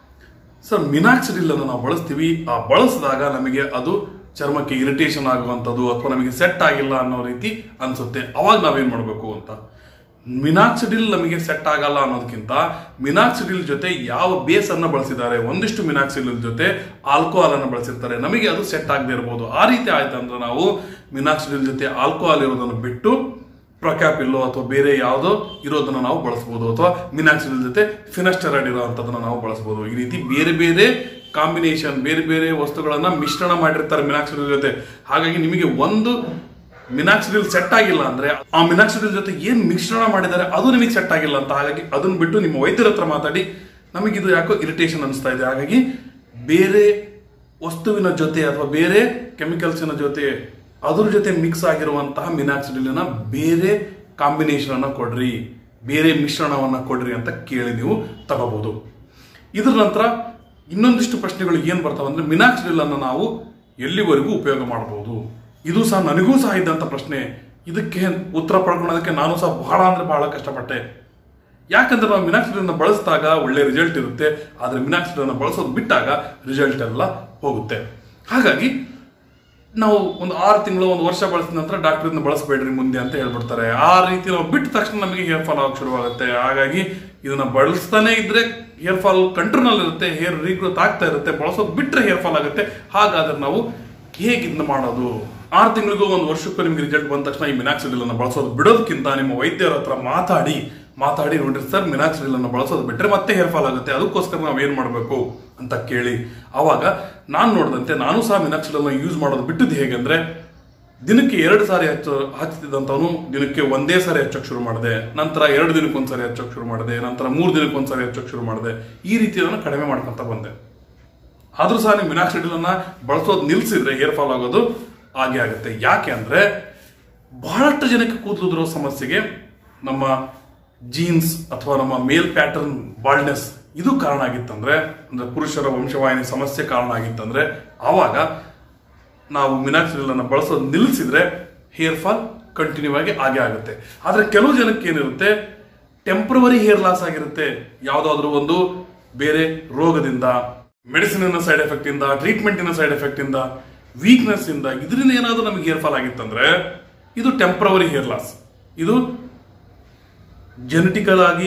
ಸರ್ ಮಿನಾಕ್ಸಿಡಿಲ್ ಅನ್ನು ನಾವು ಬಳಸ್ತೀವಿ ಆ ಬಳಸಿದಾಗ ನಮಗೆ ಅದು ಚರ್ಮಕ್ಕೆ ಇರಿಟೇಷನ್ ಆಗುವಂಥದ್ದು ಅಥವಾ ನಮಗೆ ಸೆಟ್ ಆಗಿಲ್ಲ ಅನ್ನೋ ರೀತಿ ಅನ್ಸುತ್ತೆ ಅವಾಗ ನಾವೇನ್ ಮಾಡಬೇಕು ಅಂತ ಮಿನಾಕ್ಸಿಡಿಲ್ ನಮಗೆ ಸೆಟ್ ಆಗಲ್ಲ ಅನ್ನೋದಕ್ಕಿಂತ ಮಿನಾಕ್ಸಿಡಿಲ್ ಜೊತೆ ಯಾವ ಬೇಸ್ ಅನ್ನ ಬಳಸಿದ್ದಾರೆ ಒಂದಿಷ್ಟು ಮಿನಾಕ್ಸಿಡಿಲ್ ಜೊತೆ ಆಲ್ಕೋಹಾಲ್ ಅನ್ನು ಬಳಸಿರ್ತಾರೆ ನಮಗೆ ಅದು ಸೆಟ್ ಆಗದೆ ಇರಬಹುದು ಆ ರೀತಿ ಆಯ್ತು ಅಂದ್ರೆ ನಾವು ಮಿನಾಕ್ಸಿಡಿಲ್ ಜೊತೆ ಆಲ್ಕೋಹಾಲ್ ಇರೋದನ್ನು ಬಿಟ್ಟು ಪ್ರೊಕ್ಯಾಪಿಲ್ಲೋ ಅಥವಾ ಬೇರೆ ಯಾವುದೋ ಇರೋದನ್ನ ನಾವು ಬಳಸಬಹುದು ಅಥವಾ ಮಿನಾಕ್ಸಿಡಿಲ್ ಜೊತೆ ಫಿನಸ್ಟೆರಾಯ್ಡ್ ಇರುವಂತದನ್ನ ನಾವು ಬಳಸಬಹುದು ಈ ರೀತಿ ಬೇರೆ ಬೇರೆ ಕಾಂಬಿನೇಷನ್ ಬೇರೆ ಬೇರೆ ವಸ್ತುಗಳನ್ನ ಮಿಶ್ರಣ ಮಾಡಿರ್ತಾರೆ ಮಿನಾಕ್ಸಿಡಿಲ್ ಜೊತೆ ಹಾಗಾಗಿ ನಿಮಗೆ ಒಂದು ಮಿನಾಕ್ಸಿಡಿಲ್ ಸೆಟ್ ಆಗಿಲ್ಲ ಅಂದ್ರೆ ಆ ಮಿನಾಕ್ಸಿಡಿಲ್ ಜೊತೆ ಏನ್ ಮಿಶ್ರಣ ಮಾಡಿದ್ದಾರೆ ಅದು ನಿಮಗೆ ಸೆಟ್ ಆಗಿಲ್ಲ ಅಂತ ಹಾಗಾಗಿ ಅದನ್ನ ಬಿಟ್ಟು ನಿಮ್ಮ ವೈದ್ಯರ ಹತ್ರ ಮಾತಾಡಿ ನಮಗೆ ಇದು ಯಾಕೋ ಇರಿಟೇಷನ್ ಅನಿಸ್ತಾ ಇದೆ ಹಾಗಾಗಿ ಬೇರೆ ವಸ್ತುವಿನ ಜೊತೆ ಅಥವಾ ಬೇರೆ ಕೆಮಿಕಲ್ಸಿನ ಜೊತೆ ಅದ್ರ ಜೊತೆ ಮಿಕ್ಸ್ ಆಗಿರುವಂತಹ ಮಿನಾಕ್ಸಿಡಿಲ್ನ ಬೇರೆ ಕಾಂಬಿನೇಷನ್ ಅನ್ನ ಕೊಡ್ರಿ ಬೇರೆ ಮಿಶ್ರಣವನ್ನ ಕೊಡ್ರಿ ಅಂತ ಕೇಳಿ ನೀವು ತಗೋಬಹುದು ಇದ್ರ ನಂತರ ಇನ್ನೊಂದಿಷ್ಟು ಪ್ರಶ್ನೆಗಳು ಏನ್ ಬರ್ತಾವ ಅಂದ್ರೆ ಮಿನಾಕ್ಸಿಡಿಲ್ ಅನ್ನು ನಾವು ಎಲ್ಲಿವರೆಗೂ ಉಪಯೋಗ ಮಾಡಬಹುದು ಇದು ಸಹ ನನಗೂ ಸಹ ಇದ್ದಂತ ಪ್ರಶ್ನೆ ಇದಕ್ಕೆ ಉತ್ತರ ಪಡ್ಕೊಳ್ಳೋದಕ್ಕೆ ನಾನು ಸಹ ಬಹಳ ಅಂದ್ರೆ ಬಹಳ ಕಷ್ಟಪಟ್ಟೆ ಯಾಕಂದ್ರೆ ನಾವು ಮಿನಾಕ್ಸಿಡಿಲ್ ಬಳಸಿದಾಗ ಒಳ್ಳೆ ರಿಸಲ್ಟ್ ಇರುತ್ತೆ ಆದ್ರೆ ಮಿನಾಕ್ಸಿಡಿಲ್ ಬಳಸೋದು ಬಿಟ್ಟಾಗ ರಿಸಲ್ಟ್ ಎಲ್ಲ ಹೋಗುತ್ತೆ ಹಾಗಾಗಿ ನಾವು ಒಂದು ಆರು ತಿಂಗಳು ಒಂದು ವರ್ಷ ಬಳಸಿದ ನಂತರ ಡಾಕ್ಟರ್ ಇದನ್ನ ಬಳಸಬೇಡ್ರಿ ಮುಂದೆ ಅಂತ ಹೇಳ್ಬಿಡ್ತಾರೆ ಆ ರೀತಿ ನಾವು ಬಿಟ್ಟ ತಕ್ಷಣ ನಮಗೆ ಹೇರ್ ಫಾಲ್ ಆಗಕ್ಕೆ ಶುರುವಾಗುತ್ತೆ ಹಾಗಾಗಿ ಇದನ್ನ ಬಳಸ್ತಾನೆ ಇದ್ರೆ ಹೇರ್ ಫಾಲ್ ಕಂಟ್ರೋಲ್ ಇರುತ್ತೆ ಹೇರ್ ರೀಗ್ರೋತ್ ಆಗ್ತಾ ಇರುತ್ತೆ ಬಳಸೋದು ಬಿಟ್ರೆ ಹೇರ್ ಫಾಲ್ ಆಗುತ್ತೆ ಹಾಗಾದ್ರೆ ನಾವು ಹೇಗೆ ಇದನ್ನ ಮಾಡೋದು ಆರು ತಿಂಗಳಿಗೂ ಒಂದು ವರ್ಷಕ್ಕೂ ನಿಮ್ಗೆ ರಿಸಲ್ಟ್ ಬಂದ ತಕ್ಷಣ ಈ ಮಿನಾಕ್ಸಿಡಿಲ್ ಅನ್ನು ಬಳಸೋದು ಬಿಡೋದಕ್ಕಿಂತ ನಿಮ್ಮ ವೈದ್ಯರ ಹತ್ರ ಮಾತಾಡಿ ಮಾತಾಡಿ ನೋಡ್ರಿ ಸರ್ ಮಿನಾಕ್ಸಿಡಿಲ್ ಅನ್ನು ಬಳಸೋದು ಬಿಟ್ರೆ ಮತ್ತೆ ಹೇರ್ ಫಾಲ್ ಆಗುತ್ತೆ ಅದಕ್ಕೋಸ್ಕರ ನಾವು ಏನ್ ಮಾಡಬೇಕು ಅಂತ ಕೇಳಿ ಅವಾಗ ನಾನು ನೋಡಿದಂತೆ ನಾನು ಸಹ ಮಿನಾಕ್ಸಿಡಿಲ್ ಯೂಸ್ ಮಾಡೋದು ಬಿಟ್ಟಿದ್ದು ಹೇಗೆಂದ್ರೆ ದಿನಕ್ಕೆ ಎರಡು ಸಾರಿ ಹಚ್ಚ ಹಚ್ಚುತ್ತಿದ್ದಂಥವನು ದಿನಕ್ಕೆ ಒಂದೇ ಸಾರಿ ಹಚ್ಚಕ್ಕೆ ಶುರು ಮಾಡಿದೆ ನಂತರ ಎರಡು ದಿನಕ್ಕೆ ಒಂದ್ಸಾರಿ ಹಚ್ಚಕ್ಕೆ ಶುರು ಮಾಡಿದೆ ನಂತರ ಮೂರು ದಿನಕ್ಕೆ ಒಂದ್ಸಾರಿ ಹಚ್ಚಕ್ಕೆ ಶುರು ಮಾಡಿದೆ ಈ ರೀತಿ ಅದನ್ನು ಕಡಿಮೆ ಮಾಡ್ಕೊಂತ ಬಂದೆ ಆದ್ರೂ ಸಹ ನೀವು ಮಿನಾಕ್ಸಿಡಿಲ್ ಅನ್ನ ಬಳಸೋದು ನಿಲ್ಸಿದ್ರೆ ಹೇರ್ ಫಾಲ್ ಆಗೋದು ಹಾಗೆ ಆಗುತ್ತೆ ಯಾಕೆ ಅಂದ್ರೆ ಬಹಳಷ್ಟು ಜನಕ್ಕೆ ಕೂದಲು ಸಮಸ್ಯೆಗೆ ನಮ್ಮ ಜೀನ್ಸ್ ಅಥವಾ ನಮ್ಮ ಮೇಲ್ ಪ್ಯಾಟರ್ನ್ ಬಾಲ್ಡ್ನೆಸ್ ಇದು ಕಾರಣ ಆಗಿತ್ತಂದ್ರೆ ಅಂದ್ರೆ ಪುರುಷರ ವಂಶವಾಹಿನಿ ಸಮಸ್ಯೆ ಕಾರಣ ಆಗಿತ್ತಂದ್ರೆ ಆವಾಗ ನಾವು ಮಿನಾಕ್ಸಿಡಿಲ್ ಅನ್ನ ಬಳಸೋದು ನಿಲ್ಲಿಸಿದ್ರೆ ಹೇರ್ ಫಾಲ್ ಕಂಟಿನ್ಯೂ ಆಗಿ ಹಾಗೆ ಆಗುತ್ತೆ ಆದ್ರೆ ಕೆಲವು ಜನಕ್ಕೆ ಏನಿರುತ್ತೆ ಟೆಂಪ್ರವರಿ ಹೇರ್ ಲಾಸ್ ಆಗಿರುತ್ತೆ ಯಾವುದಾದ್ರೂ ಒಂದು ಬೇರೆ ರೋಗದಿಂದ ಮೆಡಿಸಿನ್ ಸೈಡ್ ಎಫೆಕ್ಟ್ ಇಂದ ಟ್ರೀಟ್ಮೆಂಟಿನ ಸೈಡ್ ಎಫೆಕ್ಟ್ ಇಂದ ವೀಕ್ನೆಸ್ ಇಂದ ಇದರಿಂದ ಏನಾದರೂ ನಮಗೆ ಹೇರ್ ಫಾಲ್ ಆಗಿತ್ತಂದ್ರೆ ಇದು ಟೆಂಪ್ರವರಿ ಹೇರ್ ಲಾಸ್ ಇದು ಜೆನೆಟಿಕಲ್ ಆಗಿ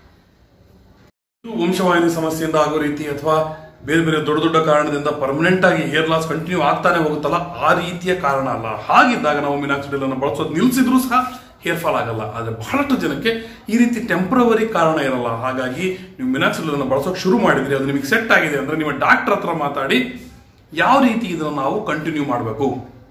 ಇದು ವಂಶವಾಹಿನಿ ಸಮಸ್ಯೆಯಿಂದ ಆಗೋ ರೀತಿ ಅಥವಾ ಬೇರೆ ಬೇರೆ ದೊಡ್ಡ ದೊಡ್ಡ ಕಾರಣದಿಂದ ಪರ್ಮನೆಂಟ್ ಆಗಿ ಹೇರ್ ಲಾಸ್ ಕಂಟಿನ್ಯೂ ಆಗ್ತಾನೆ ಹೋಗುತ್ತಲ್ಲ ಆ ರೀತಿಯ ಕಾರಣ ಅಲ್ಲ ಹಾಗಿದ್ದಾಗ ನಾವು ಮಿನಾಕ್ಸಿಡಿಲ್ ಅನ್ನು ಬಳಸೋದು ನಿಲ್ಸಿದ್ರು ಸಹ ಹೇರ್ ಫಾಲ್ ಆಗಲ್ಲ ಆದ್ರೆ ಬಹಳಷ್ಟು ಜನಕ್ಕೆ ಈ ರೀತಿ ಟೆಂಪ್ರವರಿ ಕಾರಣ ಇರಲ್ಲ ಹಾಗಾಗಿ ನೀವು ಮಿನಾಕ್ಸಿಡಿಲ್ ಅನ್ನು ಬಳಸೋಕೆ ಶುರು ಮಾಡಿದ್ರಿ ಅದು ನಿಮಗೆ ಸೆಟ್ ಆಗಿದೆ ಅಂದ್ರೆ ನಿಮ್ಮ ಡಾಕ್ಟರ್ ಹತ್ರ ಮಾತಾಡಿ ಯಾವ ರೀತಿ ಇದನ್ನು ನಾವು ಕಂಟಿನ್ಯೂ ಮಾಡಬೇಕು